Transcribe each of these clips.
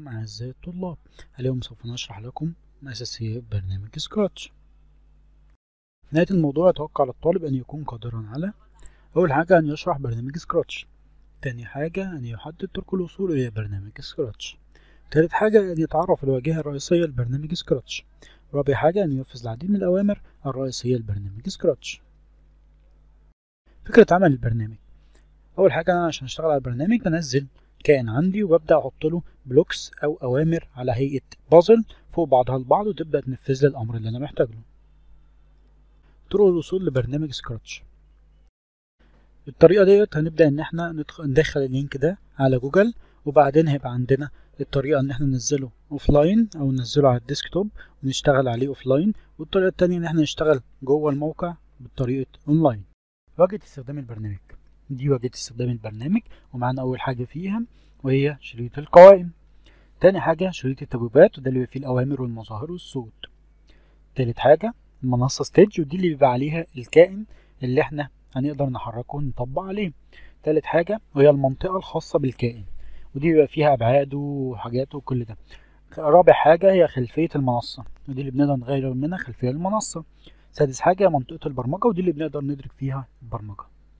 عليكم أعزائي الطلاب اليوم سوف نشرح لكم أساسيات برنامج سكراتش في نهاية الموضوع يتوقع للطالب أن يكون قادرا على أول حاجة أن يشرح برنامج سكراتش تاني حاجة أن يحدد طرق الوصول إلى برنامج سكراتش تالت حاجة أن يتعرف على الواجهة الرئيسية لبرنامج سكراتش رابع حاجة أن ينفذ العديد من الأوامر الرئيسية لبرنامج سكراتش فكرة عمل البرنامج أول حاجة أنا عشان أشتغل على البرنامج بنزل كائن عندي وببدأ أحط له بلوكس أو أوامر على هيئة بازل فوق بعضها البعض وتبدأ تنفذ لي الأمر اللي أنا محتاج له طرق الوصول لبرنامج سكراتش بالطريقة ديت هنبدأ إن احنا ندخل ندخل اللينك ده على جوجل وبعدين هيبقى عندنا الطريقة إن احنا ننزله أوفلاين أو ننزله على الديسكتوب ونشتغل عليه أوفلاين والطريقة التانية إن احنا نشتغل جوه الموقع بطريقة أونلاين واجهة استخدام البرنامج دي واجهة استخدام البرنامج ومعانا أول حاجة فيها وهي شريط القوائم تاني حاجة شريط التبويبات وده اللي بيبقى فيه الأوامر والمظاهر والصوت تالت حاجة المنصة ستيج ودي اللي بيبقى عليها الكائن اللي احنا هنقدر نحركه ونطبق عليه تالت حاجة وهي المنطقة الخاصة بالكائن ودي بيبقى فيها أبعاده وحاجاته وكل ده رابع حاجة هي خلفية المنصة ودي اللي بنقدر نغير منها خلفية المنصة سادس حاجة منطقة البرمجة ودي اللي بنقدر ندرك فيها البرمجة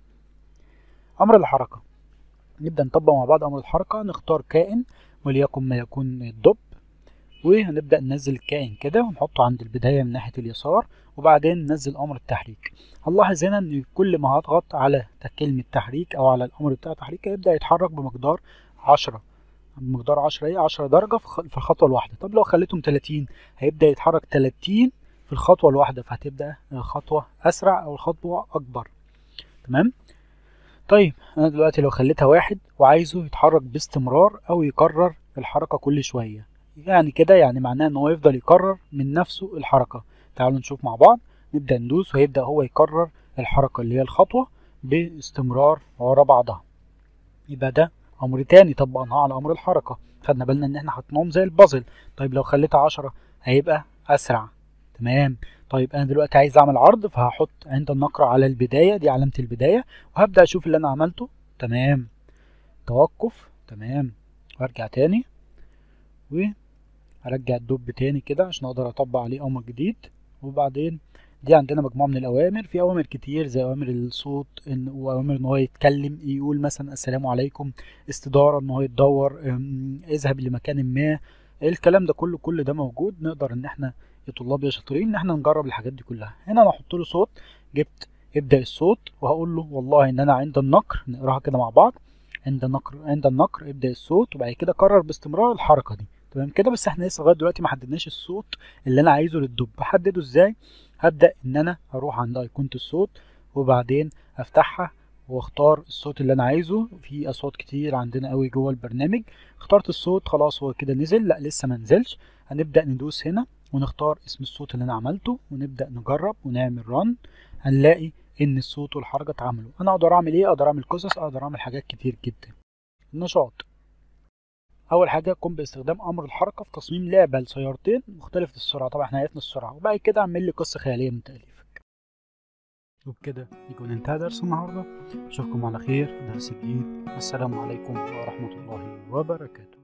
أمر الحركة نبدأ نطبق مع بعض أمر الحركة نختار كائن وليكن ما يكون الدب وهنبدأ ننزل الكائن كده ونحطه عند البداية من ناحية اليسار وبعدين ننزل أمر التحريك هنلاحظ هنا إن كل ما هضغط على كلمة تحريك أو على الأمر بتاع التحريك هيبدأ يتحرك بمقدار عشرة بمقدار عشرة إيه عشرة درجة في الخطوة الواحدة طب لو خليتهم تلاتين هيبدأ يتحرك تلاتين في الخطوة الواحدة فهتبدأ الخطوة أسرع أو الخطوة أكبر تمام طيب أنا دلوقتي لو خليتها واحد وعايزه يتحرك باستمرار أو يكرر الحركة كل شوية يعني كده يعني معناه إن هو يفضل يكرر من نفسه الحركة تعالوا نشوف مع بعض نبدأ ندوس ويبدأ هو يكرر الحركة اللي هي الخطوة باستمرار ورا بعضها يبقى ده أمر تاني طبقناه على أمر الحركة خدنا بالنا إن احنا حطيناهم زي البازل طيب لو خليتها عشرة هيبقى أسرع تمام طيب انا دلوقتي عايز اعمل عرض فهحط عند النقرة على البداية دي علامة البداية وهبدأ اشوف اللي انا عملته تمام توقف تمام وارجع تاني وارجع الدب تاني كده عشان اقدر اطبق عليه امر جديد وبعدين دي عندنا مجموعة من الأوامر في أوامر كتير زي أوامر الصوت إن وأوامر إن هو يتكلم يقول مثلا السلام عليكم استدارة إن هو يتدور اذهب لمكان ما الكلام ده كله كل ده موجود نقدر إن احنا يا طلاب يا شاطرين ان احنا نجرب الحاجات دي كلها هنا انا احط له صوت جبت ابدا الصوت وهقول له والله ان انا عند النقر نقراها كده مع بعض عند النقر عند النقر ابدا الصوت وبعد كده كرر باستمرار الحركه دي تمام كده بس احنا لسه لغايه دلوقتي ما حددناش الصوت اللي انا عايزه للدب بحدده ازاي هبدا ان انا اروح عند ايقونه الصوت وبعدين افتحها واختار الصوت اللي انا عايزه في اصوات كتير عندنا قوي جوه البرنامج اخترت الصوت خلاص هو كده نزل لا لسه ما نزلش هنبدا ندوس هنا ونختار اسم الصوت اللي انا عملته ونبدا نجرب ونعمل رن هنلاقي ان الصوت والحركه اتعملوا انا اقدر اعمل ايه اقدر اعمل قصص اقدر اعمل حاجات كتير جدا النشاط اول حاجه قم باستخدام امر الحركه في تصميم لعبه لسيارتين مختلفه السرعه طبعا احنا عرفنا السرعه وبعد كده اعمل لي قصه خياليه من تاليفك وبكده يكون انتهى درس النهارده اشوفكم على خير في درس جديد السلام عليكم ورحمه الله وبركاته